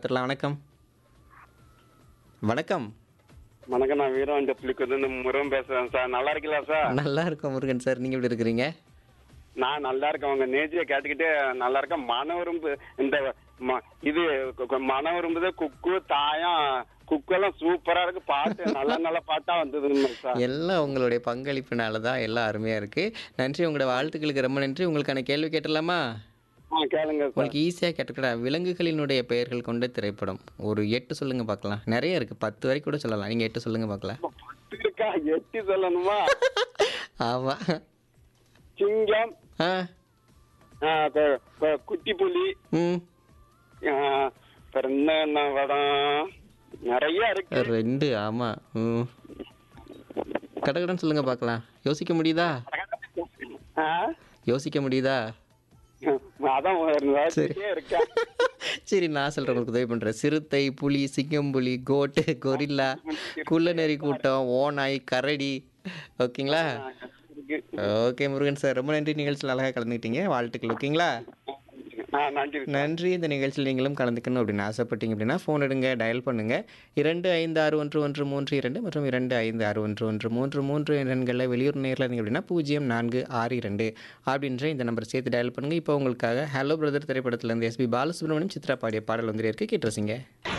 பார்த்துடலாம் வணக்கம் வணக்கம் வணக்கம் நான் வீரவாண்டி புள்ளிக்கு வந்து முருகன் பேசுறேன் சார் நல்லா இருக்கீங்களா சார் நல்லா இருக்கோம் முருகன் சார் நீங்கள் எப்படி இருக்கிறீங்க நான் நல்லா இருக்கேன் உங்க நேஜியை கேட்டுக்கிட்டு நல்லா இருக்கேன் மன விரும்பு இந்த ம- இது கு- கு- மன விரும்புது குக்கு தாயம் குக்கு எல்லாம் சூப்பரா இருக்கு பாட்டு நல்ல நல்ல பாட்டா வந்ததுங்க சார் எல்லாம் உங்களுடைய பங்களிப்புனால தான் எல்லாம் அருமையாக இருக்குது நன்றி உங்களோட வாழ்த்துக்களுக்கு ரொம்ப நன்றி உங்களுக்கான கேள்வி கேட்டலாமா ஆ கேளுங்க சார் உங்களுக்கு ஈஸியாக கேட்டுக்கிட்டா விலங்குகளினுடைய பெயர்கள் கொண்ட திரைப்படம் ஒரு எட்டு சொல்லுங்க பார்க்கலாம் நிறைய இருக்குது பத்து வரைக்கும் கூட சொல்லலாம் நீங்கள் எட்டு சொல்லுங்க பார்க்கலாம் பத்து இருக்கா எட்டி சொல்லணுமா ஆமாம் சிங்கம் ஆ ஆ, கு- கு- குட்டி புலி ம் ஆ, அப்புறம் என்ன என்ன படம் நிறைய இருக்கு ரெண்டு ஆமாம் ம் கடகடன் சொல்லுங்க பார்க்கலாம் யோசிக்க முடியுதா ஆ? யோசிக்க முடியுதா அதான் ஒரு யோசிச்சுட்டே இருக்கேன் சரி நான் சொல்கிறேன் உங்களுக்கு உதவி பண்ணுறேன் சிறுத்தை புலி சிங்கம்புலி கோட்டு கொரில்லா குள்ளநெறி கூட்டம் ஓநாய் கரடி ஓகேங்களா இருக்கு. ஓகே முருகன் சார் ரொம்ப நன்றி நிகழ்ச்சியில் அழகாக கலந்துக்கிட்டீங்க வாழ்த்துக்கள் ஓகேங்களா ஆ நன்றி நன்றி இந்த நிகழ்ச்சியில் நீங்களும் கலந்துக்கணும் அப்படின்னு ஆசைப்பட்டீங்க அப்படின்னா ஃபோன் எடுங்க டயல் பண்ணுங்கள் இரண்டு ஐந்து ஆறு ஒன்று ஒன்று மூன்று இரண்டு மற்றும் இரண்டு ஐந்து ஆறு ஒன்று ஒன்று மூன்று மூன்று எண்களில் வெளியூர் நேரில் இருந்தீங்க அப்படின்னா பூஜ்ஜியம் நான்கு ஆறு இரண்டு அப்படின்ற இந்த நம்பர் சேர்த்து டயல் பண்ணுங்கள் இப்போ உங்களுக்காக ஹலோ பிரதர் திரைப்படத்திலேருந்து எஸ்பி பாலசுப்ரமணியம் சித்ரா பாடிய பாடல் வந்துட்டு இருக்கு கேட்டு ரசிங்க